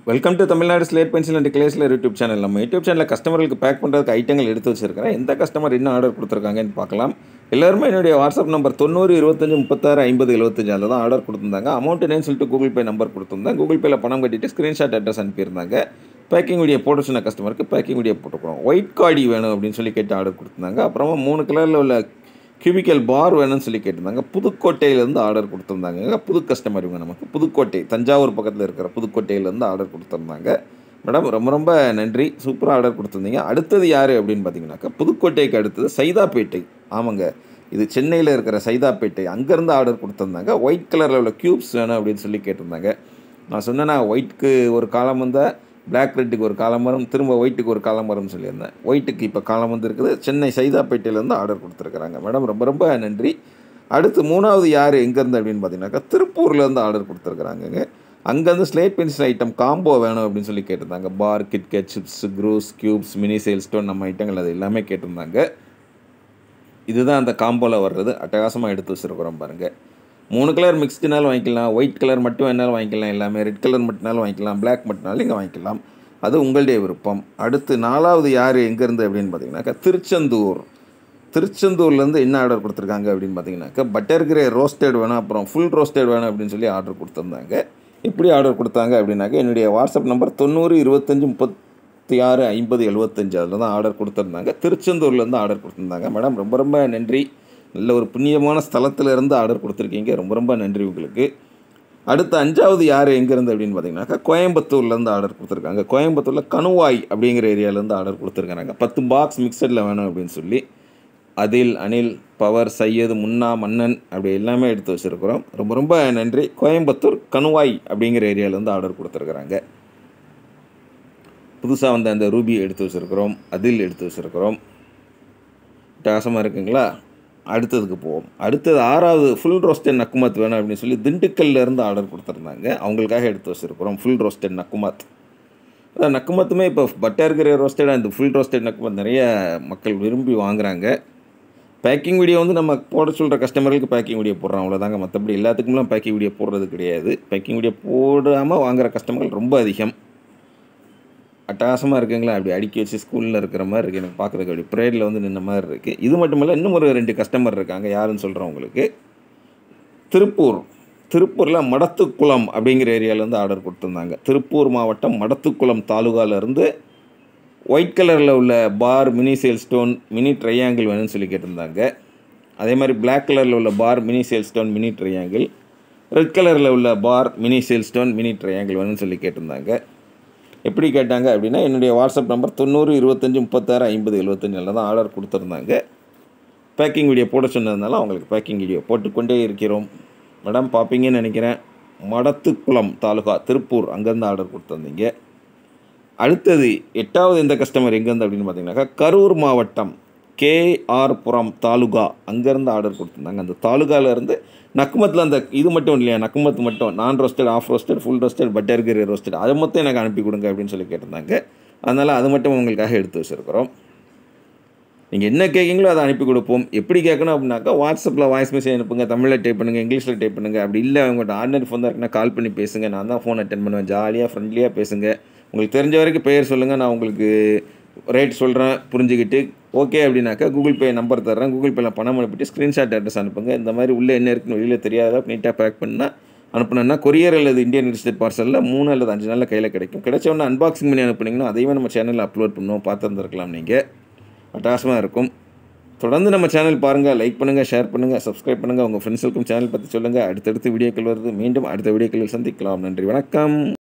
welcome to Tamil Nadu slate pencil and கிளேஸில் YouTube channel நம்ம YouTube சேனலில் கஸ்டமர்களுக்கு பேக் பண்ணுறதுக்கு ஐட்டங்கள் எடுத்து வச்சிருக்கிறேன் எந்த கஸ்டமர் என்ன ஆர்டர் கொடுத்துருக்காங்கன்னு பார்க்கலாம் எல்லாருமே என்னுடைய வாட்ஸ்அப் நம்பர் தொண்ணூறு இருபத்தஞ்சு முப்பத்தாறு ஐம்பது எழுபத்தஞ்சு அதில் தான் ஆர்டர் கொடுத்துருந்தாங்க அமௌண்ட் என்னன்னு சொல்லிட்டு கூகுள் பே நம்பர் கொடுத்துருந்தேன் கூகுள் பேயில் பணம் கட்டிட்டு ஸ்க்ரீன்ஷாட் அட்ரஸ் அனுப்பியிருந்தாங்க பேக்கிங் வீடியோ போட்டு சொன்ன கஸ்டமருக்கு பேக்கிங் வீடியோ போட்டுக்கிறோம் ஒயிட் காடி வேணும் அப்படின்னு சொல்லி கேட்டு ஆர்டர் கொடுத்துருந்தாங்க அப்புறமா மூணு கலரில் உள்ள கியூபிக்கல் பார் வேணும்னு சொல்லி கேட்டிருந்தாங்க புதுக்கோட்டையிலேருந்து ஆர்டர் கொடுத்துருந்தாங்க புது கஸ்டமர் இவங்க நமக்கு புதுக்கோட்டை தஞ்சாவூர் பக்கத்தில் இருக்கிற புதுக்கோட்டையிலேருந்து ஆர்டர் கொடுத்துருந்தாங்க மேடம் ரொம்ப ரொம்ப நன்றி சூப்பராக ஆர்டர் கொடுத்துருந்தீங்க அடுத்தது யார் அப்படின்னு பார்த்தீங்கன்னாக்கா புதுக்கோட்டைக்கு அடுத்தது சைதாப்பேட்டை ஆமாங்க இது சென்னையில் இருக்கிற சைதாப்பேட்டை அங்கேருந்து ஆர்டர் கொடுத்துருந்தாங்க ஒயிட் கலரில் உள்ள க்யூப்ஸ் வேணும் அப்படின்னு சொல்லி கேட்டிருந்தாங்க நான் சொன்னேன்னா ஒயிட்க்கு ஒரு காலம் வந்தால் பிளாக் ரெட்டுக்கு ஒரு காலம் வரும் திரும்ப ஒயிட்டுக்கு ஒரு காலம் வரும்னு சொல்லியிருந்தேன் ஒயிட்டுக்கு இப்போ காலம் வந்து இருக்குது சென்னை சைதாப்பேட்டையிலேருந்து ஆர்டர் கொடுத்துருக்குறாங்க மேடம் ரொம்ப ரொம்ப நன்றி அடுத்து மூணாவது யார் எங்கேருந்து அப்படின்னு பார்த்தீங்கன்னாக்கா திருப்பூர்லேருந்து ஆர்டர் கொடுத்துருக்குறாங்கங்க அங்கேருந்து ஸ்லேட் பென்சில் ஐட்டம் காம்போ வேணும் அப்படின்னு சொல்லி கேட்டிருந்தாங்க bar KitKat chips cruise cubes mini sale stone நம்ம ஐட்டங்கள் அது எல்லாமே கேட்டிருந்தாங்க இதுதான் அந்த காம்போவில் வர்றது அட்டகாசமாக எடுத்து வச்சுருக்குறோம் பாருங்கள் மூணு கலர் மிக்ஸ்டுனாலும் வாங்கிக்கலாம் ஒயிட் கலர் மட்டும் வேணாலும் வாங்கிக்கலாம் எல்லாமே ரெட் கலர் மட்டும்னாலும் வாங்கிக்கலாம் பிளாக் மட்டும்னாலும் இங்கே வாங்கிக்கலாம் அது உங்களுடைய விருப்பம் அடுத்து நாலாவது யார் எங்கேருந்து அப்படின்னு பார்த்தீங்கன்னாக்கா திருச்செந்தூர் திருச்செந்தூர்லேருந்து என்ன ஆர்டர் கொடுத்துருக்காங்க அப்படின்னு பார்த்தீங்கன்னாக்கா பட்டர் கிரே ரோஸ்டட் வேணும் அப்புறம் ஃபுல் ரோஸ்டட் வேணும் அப்படின்னு சொல்லி ஆர்டர் கொடுத்துருந்தாங்க எப்படி ஆர்டர் கொடுத்தாங்க அப்படின்னாக்கா என்னுடைய வாட்ஸ்அப் நம்பர் தொண்ணூறு இருபத்தஞ்சி முப்பத்தி ஆறு ஐம்பது எழுபத்தஞ்சு அதில் தான் ஆர்டர் கொடுத்துருந்தாங்க திருச்செந்தூர்லேருந்து ஆர்டர் கொடுத்துருந்தாங்க மேடம் ரொம்ப ரொம்ப நன்றி நல்ல ஒரு புண்ணியமான ஸ்தலத்தில் இருந்து ஆர்டர் கொடுத்துருக்கீங்க ரொம்ப ரொம்ப நன்றி உங்களுக்கு அடுத்து அஞ்சாவது யார் எங்கேருந்து அப்படின்னு பார்த்தீங்கன்னாக்கா கோயம்புத்தூர்லேருந்து ஆர்டர் கொடுத்துருக்காங்க கோயம்புத்தூரில் கணுவாய் அப்படிங்கிற ஏரியாவிலேருந்து ஆர்டர் கொடுத்துருக்காங்க பத்து பாக்ஸ் மிக்சரில் வேணும் அப்படின்னு சொல்லி அதில் அனில் பவர் சையது முன்னா மன்னன் அப்படி எல்லாமே எடுத்து வச்சுருக்குறோம் ரொம்ப ரொம்ப நன்றி கோயம்புத்தூர் கணுவாய் அப்படிங்கிற ஏரியாவிலேருந்து ஆர்டர் கொடுத்துருக்குறாங்க புதுசாக வந்த அந்த ரூபி எடுத்து வச்சுருக்குறோம் அதில் எடுத்து வச்சுருக்குறோம் வித்தியாசமாக இருக்குங்களா அடுத்ததுக்கு போவோம் அடுத்தது ஆறாவது ஃபுல் ரோஸ்டட் நக்குமத் வேணும் அப்படின்னு சொல்லி திண்டுக்கல்ல இருந்து ஆர்டர் கொடுத்துருந்தாங்க அவங்களுக்காக எடுத்து வச்சுருக்குறோம் ஃபுல் ரோஸ்டட் நக்குமத் அதான் நக்குமத்துமே இப்போ பட்டர் கிரே ரோஸ்டட் அந்த ஃபுல் ரோஸ்டட் நக்குமத் நிறைய மக்கள் விரும்பி வாங்குறாங்க பேக்கிங் வீடியோ வந்து நம்ம போட சொல்கிற கஸ்டமர்களுக்கு பேக்கிங் வீடியோ போடுறோம் அவ்வளோதாங்க மற்றபடி எல்லாத்துக்குமெல்லாம் பேக்கிங் வீடியோ போடுறது கிடையாது பேக்கிங் வீடியோ போடாமல் வாங்குகிற கஸ்டமர்கள் ரொம்ப அதிகம் அட்டகாசமாக இருக்குங்களா அப்படி அடுக்கி வச்சு ஸ்கூலில் இருக்கிற மாதிரி இருக்குது எனக்கு பார்க்குறதுக்கு அப்படி ப்ரேயரில் வந்து நின்ன மாதிரி இருக்குது இது மட்டும் இல்லை இன்னும் ஒரு ரெண்டு கஸ்டமர் இருக்காங்க யாருன்னு சொல்கிறேன் உங்களுக்கு திருப்பூர் திருப்பூரில் மடத்துக்குளம் அப்படிங்கிற ஏரியாவிலேருந்து ஆர்டர் கொடுத்துருந்தாங்க திருப்பூர் மாவட்டம் மடத்துக்குளம் தாலுகாலேருந்து ஒயிட் கலரில் உள்ள bar mini sale stone mini triangle வேணும்னு சொல்லி கேட்டிருந்தாங்க அதே மாதிரி பிளாக் கலரில் உள்ள bar mini sale stone mini triangle red கலரில் உள்ள bar mini sale stone mini triangle வேணும்னு சொல்லி கேட்டிருந்தாங்க எப்படி கேட்டாங்க அப்படின்னா என்னுடைய வாட்ஸ்அப் நம்பர் தொண்ணூறு இருபத்தஞ்சி முப்பத்தாறு ஐம்பது எழுபத்தஞ்சில் தான் ஆர்டர் கொடுத்துருந்தாங்க பேக்கிங் வீடியோ போட சொன்னதுனால அவங்களுக்கு பேக்கிங் வீடியோ போட்டுக்கொண்டே இருக்கிறோம் மேடம் பார்ப்பீங்கன்னு நினைக்கிறேன் மடத்துக்குளம் தாலுகா திருப்பூர் அங்கேருந்து ஆர்டர் கொடுத்துருந்தீங்க அடுத்தது எட்டாவது எந்த கஸ்டமர் எங்கேருந்து அப்படின்னு பார்த்தீங்கன்னாக்கா கரூர் மாவட்டம் கேஆர் புரம் தாலுகா அங்கேருந்து ஆர்டர் கொடுத்துருந்தாங்க அந்த தாலுகாவிலேருந்து நக்குமத்தில் அந்த இது மட்டும் இல்லையா நக்குமத் மட்டும் நான் roasted half roasted full roasted butter grey roasted அதை மட்டும் எனக்கு அனுப்பி கொடுங்க அப்படின்னு சொல்லி கேட்டிருந்தாங்க அதனால் அது மட்டும் உங்களுக்காக எடுத்து வச்சுருக்கிறோம் நீங்கள் என்ன கேட்குங்களோ அதை அனுப்பி கொடுப்போம் எப்படி கேட்கணும் அப்படின்னாக்கா வாட்ஸ்அப்பில் வாய்ஸ் மெசேஜ் அனுப்புங்க தமிழில் டைப் பண்ணுங்கள் இங்கிலீஷில் டைப் பண்ணுங்கள் அப்படி இல்லை அவங்கள்ட்ட ஆர்டினரி ஃபோன் தான் இருக்குன்னா கால் பண்ணி பேசுங்க நான் தான் ஃபோன் அட்டன் பண்ணுவேன் ஜாலியாக ஃப்ரெண்ட்லியாக பேசுங்க உங்களுக்கு தெரிஞ்ச வரைக்கும் பெயர் சொல்லுங்கள் நான் உங்களுக்கு ரேட் சொல்கிறேன் புரிஞ்சுக்கிட்டு ஓகே அப்படின்னாக்கா கூகுள் பே நம்பர் தர்றேன் கூகுள் பேயில் பணம் அனுப்பிட்டு ஸ்க்ரீன்ஷாட் அட்ரஸ் அனுப்புங்க இந்த மாதிரி உள்ளே என்ன இருக்குன்னு வெளியில் தெரியாத நீட்டாக பேக் பண்ணால் அனுப்புனேன்னா கொரியர் அல்லது இந்தியன் ரிஜிஸ்டர் பார்சலில் மூணு அல்லது அஞ்சு நாளில் கையில் கிடைக்கும் கிடைச்ச உடனே அன்பாக்சிங் பண்ணி அனுப்புனீங்கன்னா அதையும் நம்ம சேனலில் அப்லோட் பண்ணுவோம் பார்த்து வந்துருக்கலாம் நீங்கள் அட்டாசமாக இருக்கும் தொடர்ந்து நம்ம சேனல் பாருங்கள் லைக் பண்ணுங்கள் ஷேர் பண்ணுங்கள் சப்ஸ்கிரைப் பண்ணுங்கள் உங்கள் ஃப்ரெண்ட்ஸுக்கும் சேனல் பற்றி சொல்லுங்கள் அடுத்தடுத்து வீடியோக்கள் வருது மீண்டும் அடுத்த வீடியோக்களில் சந்திக்கலாம் நன்றி வணக்கம்